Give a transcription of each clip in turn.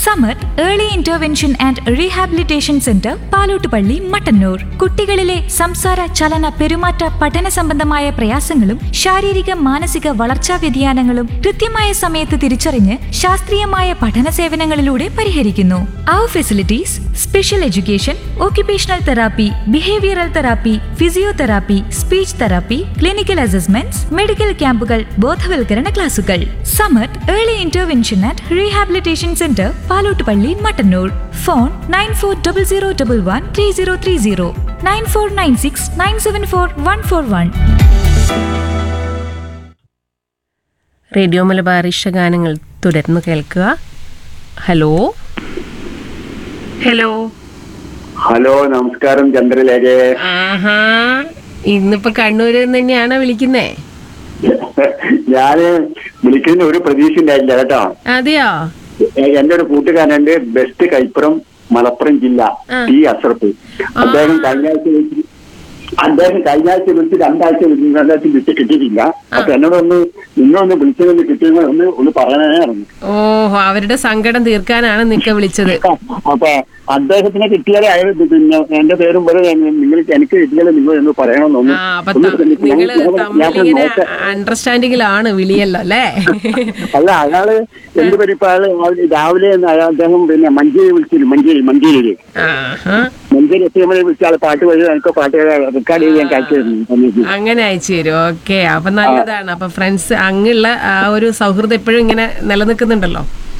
Samar early intervention and rehabilitation centre Palottupalli Mattannur കുട്ടികളിലെ സംസാര ചലന പെരുമാറ്റ പഠന സംബന്ധമായ പ്രയാസങ്ങളും ശാരീരിക മാനസിക വളർച്ചാ വ്യതിയാനങ്ങളും കൃത്യമായ സമയത്ത് തിരിച്ചറിഞ്ഞ് ശാസ്ത്രീയമായ പഠന സേവനങ്ങളിലൂടെ പരിഹരിക്കുന്നു അവർ facilities special education occupational therapy behavioural therapy physiotherapy speech therapy clinical assessments medical ക്യാമ്പുകൾ ബോധവൽക്കരണ ക്ലാസുകൾ Samar early intervention and rehabilitation centre Palottupalli Mattannur phone nine four double zero double one three zero three zero nine four nine six nine seven four one four one radio Malabar ഇഷ്ടഗാനങ്ങൾ തുടർന്ന് കേൾക്കുക hello hello hello നമസ്കാരം ചന്ദ്രലേഖയെ ആഹാ ഇന്നിപ്പോ കണ്ണൂരിൽ നിന്ന് തന്നെയാണോ വിളിക്കുന്നേ ഞാന് വിളിക്കുന്ന ഒരു പ്രതീക്ഷ ഉണ്ടായില്ല കേട്ടോ അതെയോ എ- എന്റെ ഒരു കൂട്ടുകാരനുണ്ട് ബെസ്റ്റ് കൈപ്പുറം മലപ്പുറം ജില്ല ആ. ടി അസർപ്പ് അദ്ദേഹം കഴിഞ്ഞ ആഴ്ച വിളിച്ച് അദ്ദേഹം കഴിഞ്ഞ ആഴ്ച വിളിച്ച് രണ്ടാഴ്ച വിളിച്ച് രണ്ടാഴ്ച വിളിച്ച് കിട്ടിയിട്ടില്ല അപ്പൊ എന്നോടൊന്ന് നിങ്ങളൊന്ന് വിളിച്ചതൊന്ന് കിട്ടിയെന്ന് ഒന്ന് ഒന്ന് പറയാനായിരുന്നു ഓഹോ അവരുടെ സങ്കടം തീർക്കാനാണ് നിക്ക വിളിച്ചത് അപ്പൊ അദ്ദേഹത്തിനെ കിട്ടിയാലേ അയാൾ പിന്നെ എന്റെ പേരും പോലെ നിങ്ങൾ എനിക്ക് കിട്ടിയാലേ നിങ്ങൾ എന്ന് പറയണമെന്നൊന്ന് ആ അപ്പൊ ഒന്ന് ത- നിങ്ങള് ഞാൻ- ഞാൻ- ഞാൻ തമ്മിലിങ്ങനെ നോക്കാം. അണ്ടർസ്റ്റാൻഡിങ്ങിലാണ് വിളിയല്ലോ അല്ലേ അല്ല അയാള് എന്ത് പരിപ്പ് അയാള് രാവിലെ- രാവിലെ ഒന്ന് അയാൾ അദ്ദേഹം പിന്നെ മഞ്ചേരി വിളിച്ചിരുന്നു മഞ്ചേരി മഞ്ചേരിയില് ആഹാ മഞ്ചേരി എത്തിയപ്പോഴേ വിളിച്ച ആള് പാട്ട് വഴി എനിക്ക് പാട്ട് റെക്കോർഡ് ചെയ്ത് ഞാൻ കഴിച്ചിരുന്നു അങ്ങനെ അയച്ചു തരും ഓക്കെ അപ്പൊ നല്ലതാണ് അപ്പൊ ഫ്രണ്ട്സ് അങ്ങുള്ള ആ ഒരു സൗഹൃദം എപ്പോഴും ഇങ്ങനെ നിലനിൽക്കുന്നുണ്ടല്ലോ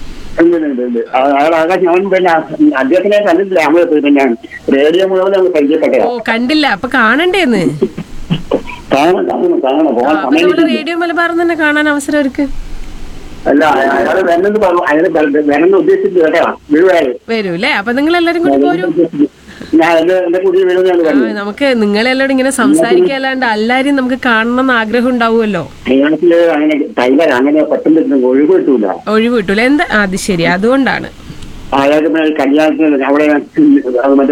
അയാൾ ആകാശം ഞാൻ പിന്നെ അദ്ദേഹത്തിനെ കണ്ടിട്ടില്ല നമ്മള് പിന്നെ റേഡിയോ മുഴുവൻ നമ്മൾ പരിചയപ്പെട്ട ഓ കണ്ടില്ല അപ്പൊ കാണണ്ടേന്ന് കാണണം കാണണം കാണണം ആ, പോകാൻ അപ്പൊ സമയം നമ്മള് കിട്ടില്ല. റേഡിയോ മലബാർ തന്നെ കാണാൻ അവസരം അവർക്ക് അല്ല അയാള് വരണമെന്ന് പറഞ്ഞു അയാള് വരണമെന്ന് ഉദ്ദേശിച്ചു കേട്ടോ വീഴുവായി വരൂ അല്ലേ അപ്പൊ നിങ്ങൾ എല്ലാരും കൂടി പോരും ഞാൻ എന്റെ എന്റെ കൂടി വീഴുന്നതാണ് ആ, പറഞ്ഞത് നമുക്ക് നിങ്ങളെല്ലാരും ഇങ്ങനെ സംസാരിക്കല്ലാണ്ട് എല്ലാരും നമുക്ക് കാണണം എന്ന് ആഗ്രഹം ഉണ്ടാവുമല്ലോ കേരളത്തില് അങ്ങനെ ടൈലർ അങ്ങനെ പെട്ടെന്ന് ഒഴിവ് കിട്ടൂല ഒഴിവ് കിട്ടൂല എന്താ ആ, അത് ശരി അതുകൊണ്ടാണ് അതായത് പിന്നെ കല്യാണത്തിന് അവിടെ അത് മറ്റേ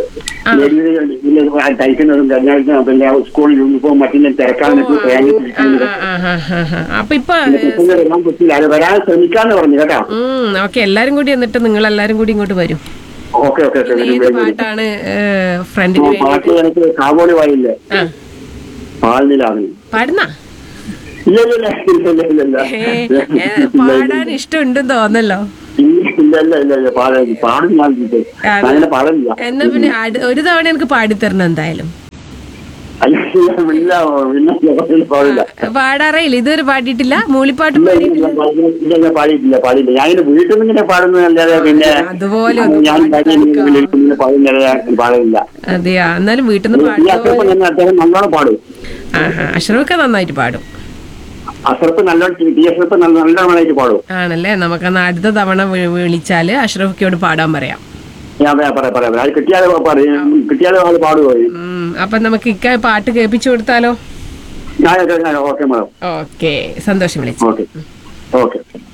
ലേഡീസ് തയ്ക്കുന്നതും കല്യാണത്തിന് പിന്നെ സ്കൂൾ യൂണിഫോം മറ്റും തിരക്കാൻ ആ, ആ, ആ, ആ, ആ. അപ്പൊ ഇപ്പൊ വരാൻ പറ്റില്ല അത് വരാൻ ശ്രമിക്കാന്ന് പറഞ്ഞു കേട്ടോ ഉം ഓക്കെ എല്ലാരും കൂടി എന്നിട്ട് നിങ്ങൾ എല്ലാരും കൂടി ഇങ്ങോട്ട് വരും ഓക്കെ ഓക്കെ ഏത് പാട്ടാണ് ഫ്രണ്ടിന് വേണ്ടി പാട്ട് എനിക്ക് കാവോളി വായില്ലേ ആ പാലിലാണ് പാടുന്ന ഇല്ല ഇല്ല ഇല്ല ഇല്ല ഇല്ല ഇല്ല ഏ, ഏ, പാടാൻ ഇഷ്ടമുണ്ടെന്ന് തോന്നല്ലോ ഇല്ല ഇല്ല ഇല്ല ഇല്ല പാടാ പാടും ഞാൻ ഇത്. അതെ. അങ്ങനെ പാടില്ല എന്നാ പിന്നെ അട്- ഒരു തവണ എനിക്ക് പാടിത്തരണം എന്തായാലും അല്ല ഇല്ല ഇല്ല ഇല്ല ഇല്ല പാടില്ല പാടാറേയില്ല ഇതുവരെ പാടിയിട്ടില്ല മൂളിപ്പാട്ടും ഇല്ല, പാടിയിട്ടില്ല ഇല്ല, പാടില്ല, ഇല്ല, ഇല്ല, പാടിയിട്ടില്ല പാടിയില്ല ഞാനിത് വീട്ടിൽ നിന്ന് ഇങ്ങനെ പാടുന്നതല്ലാതെ പിന്നെ അതുപോലെ ഒന്ന് ഞാൻ പാടിയില്ല പാടുന്നല്ലാതെ പാടില്ല അതെയാ എന്നാലും വീട്ടിൽ നിന്ന് ഈ പാടുന്ന അസർപ്പ് തന്നെ അദ്ദേഹം നല്ലോണം പാടും ആഹാ അഷ്റഫൊക്കെ നന്നായിട്ട് പാടും അസർപ്പ് നല്ലോണം ടി അസർപ്പ് നല്ല നല്ലോണമായിട്ട് പാടും ആണല്ലേ നമുക്കെന്നാ അടുത്ത തവണ വി- വിളിച്ചാല് അഷ്റഫിക്കോട് പാടാൻ പറയാം ഞാൻ പറയാം പറയാം പറയാം അത് കിട്ടിയാലേ പറയും കിട്ടിയാലേ ആള് പാടുമോ ഉം, അപ്പൊ നമുക്ക് ഇക്ക പാട്ട് കേൾപ്പിച്ചു കൊടുത്താലോ ഞാൻ ഓക്കെ മാഡം ഓക്കെ സന്തോഷം വിളിച്ചു ഓക്കെ ഓക്കെ